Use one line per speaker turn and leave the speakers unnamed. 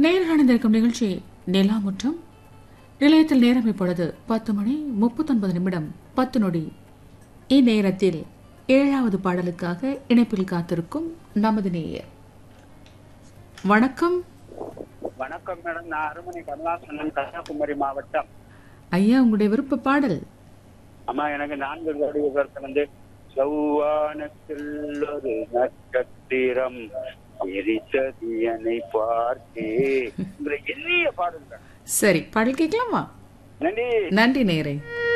நேர்கள் அணிந்திருக்கும் நிகழ்ச்சி நிலாமுற்றம் நிலையத்தில் நேரம் இப்பொழுது பத்து மணி முப்பத்தொன்பது நிமிடம் பத்து நொடி இந்நேரத்தில் ஏழாவது பாடலுக்காக இணைப்பில் காத்திருக்கும் நமது நேயர் வணக்கம்
வணக்கம் மேடம் நான் அருமனை கமலாசனன் கன்னியாகுமரி மாவட்டம்
ஐயா உங்களுடைய விருப்ப பாடல்
அம்மா எனக்கு நான்கு கோடி விவரத்தில் வந்து செவ்வானத்தில் ஒரு நட்சத்திரம் எரித்தது என்னை பார்த்தே என்ற எண்ணிய பாடுங்க
சரி பாடல் கேட்கலாமா
நன்றி
நன்றி நேயரே